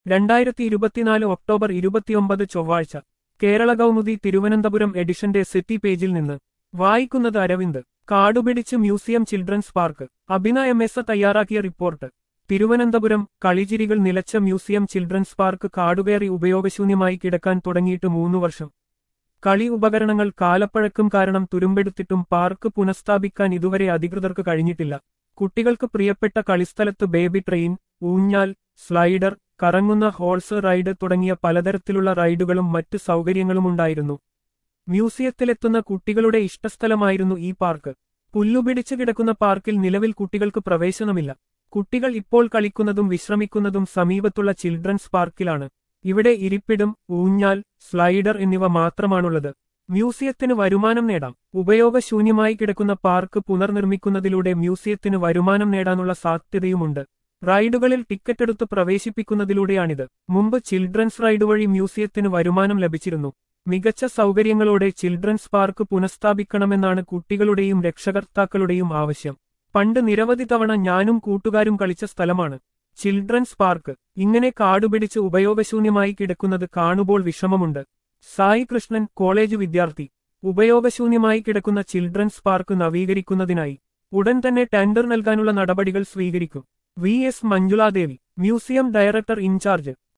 രണ്ടായിരത്തി ഇരുപത്തിനാല് ഒക്ടോബർ ഇരുപത്തിയൊമ്പത് ചൊവ്വാഴ്ച കേരള കൗമുദി തിരുവനന്തപുരം എഡിഷന്റെ സിറ്റി പേജിൽ നിന്ന് വായിക്കുന്നത് അരവിന്ദ് കാടുപിടിച്ച് museum children's park Abhina M S തയ്യാറാക്കിയ റിപ്പോർട്ട് തിരുവനന്തപുരം കളിചിരികൾ നിലച്ച മ്യൂസിയം ചിൽഡ്രൻസ് പാർക്ക് കാടുകയറി ഉപയോഗശൂന്യമായി കിടക്കാൻ തുടങ്ങിയിട്ട് മൂന്നു വർഷം കളി ഉപകരണങ്ങൾ കാലപ്പഴക്കം കാരണം തുരുമ്പെടുത്തിട്ടും പാർക്ക് പുനഃസ്ഥാപിക്കാൻ ഇതുവരെ അധികൃതർക്ക് കഴിഞ്ഞിട്ടില്ല കുട്ടികൾക്ക് പ്രിയപ്പെട്ട കളിസ്ഥലത്ത് ബേബി ട്രെയിൻ ഊഞ്ഞാൽ സ്ലൈഡർ കറങ്ങുന്ന ഹോൾസ് റൈഡ് തുടങ്ങിയ പലതരത്തിലുള്ള റൈഡുകളും മറ്റു സൗകര്യങ്ങളുമുണ്ടായിരുന്നു മ്യൂസിയത്തിലെത്തുന്ന കുട്ടികളുടെ ഇഷ്ടസ്ഥലമായിരുന്നു ഈ പാർക്ക് പുല്ലുപിടിച്ചു കിടക്കുന്ന പാർക്കിൽ നിലവിൽ കുട്ടികൾക്ക് പ്രവേശനമില്ല കുട്ടികൾ ഇപ്പോൾ കളിക്കുന്നതും വിശ്രമിക്കുന്നതും സമീപത്തുള്ള ചിൽഡ്രൻസ് പാർക്കിലാണ് ഇവിടെ ഇരിപ്പിടം ഊഞ്ഞാൽ സ്ലൈഡർ എന്നിവ മാത്രമാണുള്ളത് മ്യൂസിയത്തിന് വരുമാനം നേടാം ഉപയോഗശൂന്യമായി കിടക്കുന്ന പാർക്ക് പുനർനിർമ്മിക്കുന്നതിലൂടെ മ്യൂസിയത്തിന് വരുമാനം നേടാനുള്ള സാധ്യതയുമുണ്ട് റൈഡുകളിൽ ടിക്കറ്റെടുത്ത് പ്രവേശിപ്പിക്കുന്നതിലൂടെയാണിത് മുമ്പ് ചിൽഡ്രൻസ് റൈഡ് വഴി മ്യൂസിയത്തിന് വരുമാനം ലഭിച്ചിരുന്നു മികച്ച സൗകര്യങ്ങളോടെ ചിൽഡ്രൻസ് പാർക്ക് പുനഃസ്ഥാപിക്കണമെന്നാണ് കുട്ടികളുടെയും രക്ഷകർത്താക്കളുടെയും ആവശ്യം പണ്ട് നിരവധി തവണ ഞാനും കൂട്ടുകാരും കളിച്ച സ്ഥലമാണ് ചിൽഡ്രൻസ് പാർക്ക് ഇങ്ങനെ കാടുപിടിച്ച് ഉപയോഗശൂന്യമായി കിടക്കുന്നത് കാണുമ്പോൾ വിഷമമുണ്ട് സായി കൃഷ്ണൻ കോളേജ് വിദ്യാർത്ഥി ഉപയോഗശൂന്യമായി കിടക്കുന്ന ചിൽഡ്രൻസ് പാർക്ക് നവീകരിക്കുന്നതിനായി ഉടൻ തന്നെ ടെൻഡർ നൽകാനുള്ള നടപടികൾ സ്വീകരിക്കും V S Manjuladevi museum director in charge